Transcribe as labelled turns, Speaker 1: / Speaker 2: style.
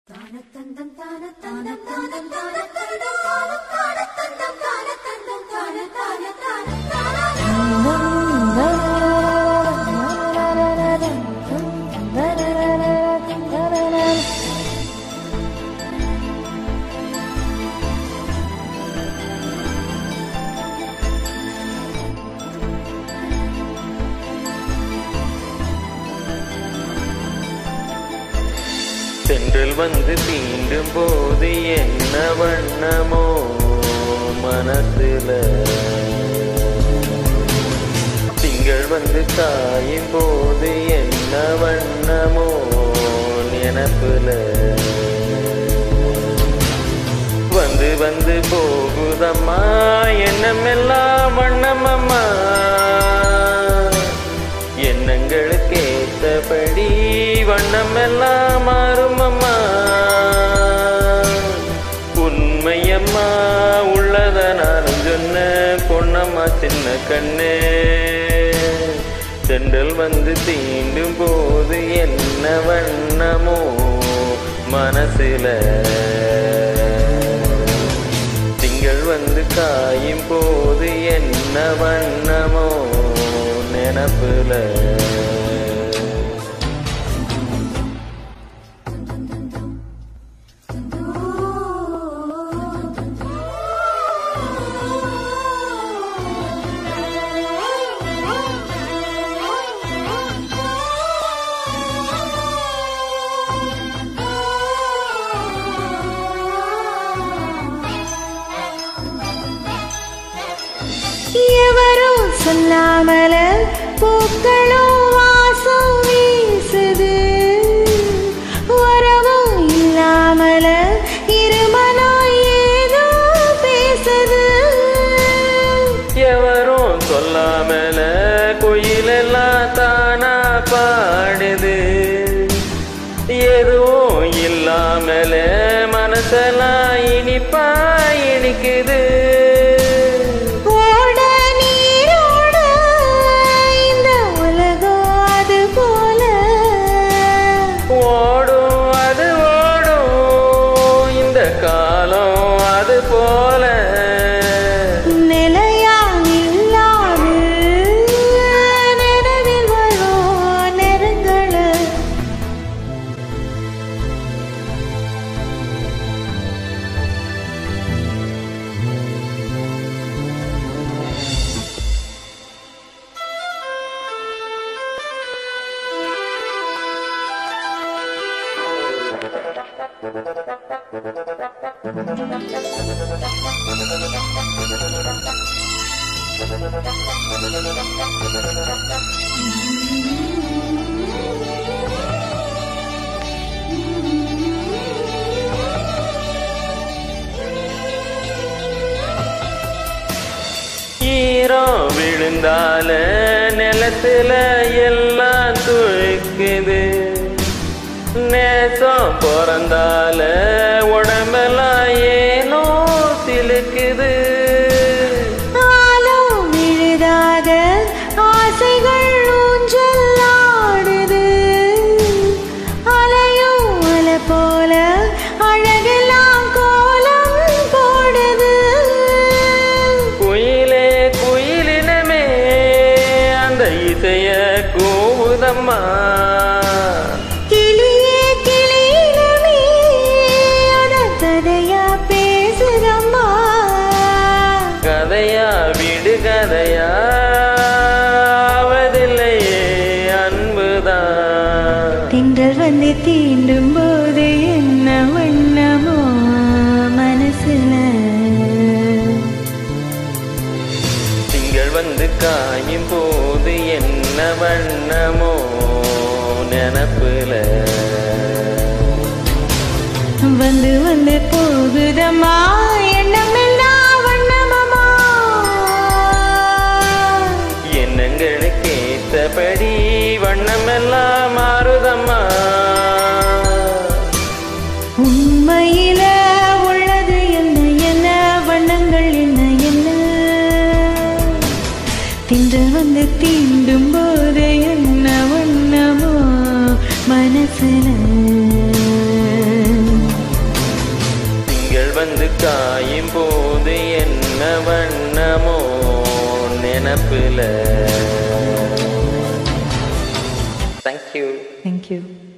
Speaker 1: தென்றல் வந்து தீண்டும் போது என்ன வண்ணமோ மனசுல திங்கள் வந்து காயும் போது என்ன வண்ணமோ நினப்புல வந்து வந்து போகுதம்மா எண்ணமெல்லாம் வண்ணமம்மா எண்ணங்களுக்கு ஏத்தபடி வண்ணமெல்லாம் மாறுமம்மா உண்மையம்மா உள்ளத நானும் சொன்ன பொன்னம்மா சின்ன கண்ணே தென்றல் வந்து தீண்டும் போது என்ன வண்ணமோ மனசுல திங்கள் வந்து காயும் போது என்ன வண்ணமோ நினப்புல
Speaker 2: எவரும் சொல்லாமல பூக்களும் வாசம் வீசுது வரவும் இல்லாமல இருமனோ ஏதோ பேசுது
Speaker 1: எவரும் சொல்லாமல குயிலெல்லாம் தானா பாடுது எதுவும் இல்லாமல மனசெல்லாம் இனிப்பா இனிக்குது
Speaker 2: ஓட நீரோட இந்த உலகம் அது போல
Speaker 1: ஓடும் அது ஓடும் இந்த காலம் அது போல
Speaker 2: நிலையா இல்லாது நினைவில் வரும் நெருங்கள
Speaker 1: ஈரம் விழுந்தால நிலத்துல எல்லாம் துழுக்குது நேசம் பிறந்தால உடம்பெல்லாம் ஏனோ சிலுக்குது
Speaker 2: ஆலம் விழுதாக ஆசைகள் ஊஞ்சல் ஆடுது அலையும் அலை போல அழகெல்லாம் கோலம் போடுது
Speaker 1: குயிலே குயிலினமே அந்த இசைய கூவுதம்மா
Speaker 2: கிளியே கிளியினமே அத கதையா பேசுதம்மா
Speaker 1: கதையா விடு கதையா ஆவதில்லையே அன்புதான்
Speaker 2: திங்கள் வந்து தீண்டும் போது என்ன வண்ணமோ மனசுல
Speaker 1: திங்கள் வந்து காயும் போது என்ன வண்ணமோ நினப்புல
Speaker 2: வந்து வந்து போகுதம்மா எண்ணமெல்லாம் வண்ணமம்மா
Speaker 1: எண்ணங்களுக்கு ஏத்தபடி வண்ணமெல்லாம் மாறுதம்மா
Speaker 2: உண்மையில உள்ளது என்ன என்ன வண்ணங்கள் என்ன என்ன திங்கள் வந்து தீண்டும் போது என்ன வண்ணமோ மனசுல
Speaker 1: வந்து காயும் போது என்ன வண்ணமோ நினப்புல தேங்க்யூ
Speaker 2: தேங்க்யூ